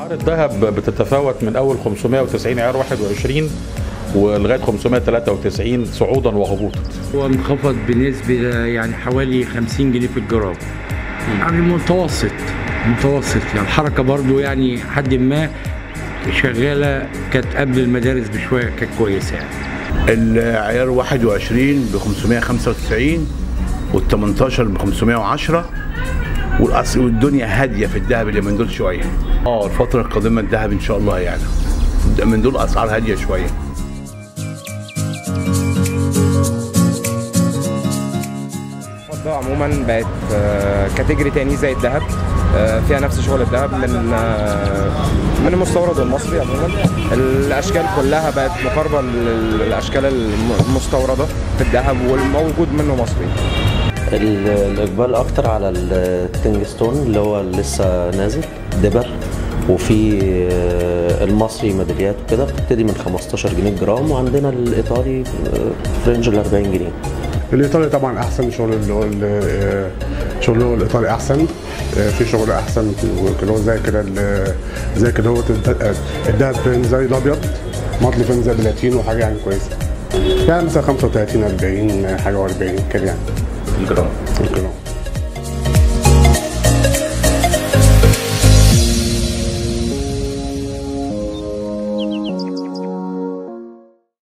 اسعار الذهب بتتفاوت من اول 590 عيار 21 ولغايه 593 صعودا وهبوطا هو انخفض بنسبة يعني حوالي 50 جنيه في الجرام يعني متوسط متوسط يعني الحركة برضو يعني حد ما شغالة كانت قبل المدارس بشوية كانت كويسة يعني العيار 21 ب 595 وال 18 ب 510 والأص- والدنيا هاديه في الذهب اليومين دول شويه اه الفتره القادمه الذهب ان شاء الله يعني من دول اسعار هاديه شويه الفضة عموما بقت آه، كاتيجوري تاني زي الذهب آه، فيها نفس شغل الذهب من آه، من المستورد والمصري عموما الاشكال كلها بقت مقاربه للاشكال الم- المستورده في الذهب والموجود منه مصري ال- الإقبال أكتر على التنجستون اللي هو لسه نازل دبر وفي آه، المصري ميداليات وكده بتبتدي من 15 جنيه الجرام وعندنا الإيطالي آه، في رينج ال 40 جنيه الايطالي طبعا احسن شغل اللي هو ال- شغل اللي هو الايطالي احسن في شغل احسن اللي هو زي كده ال- زي كده هو الد- الدهب فين زي الابيض مطلي فين زي بلاتين وحاجه يعني كويسه يعني مثلا 35 40 حاجه و40 كده يعني الجرام الجرام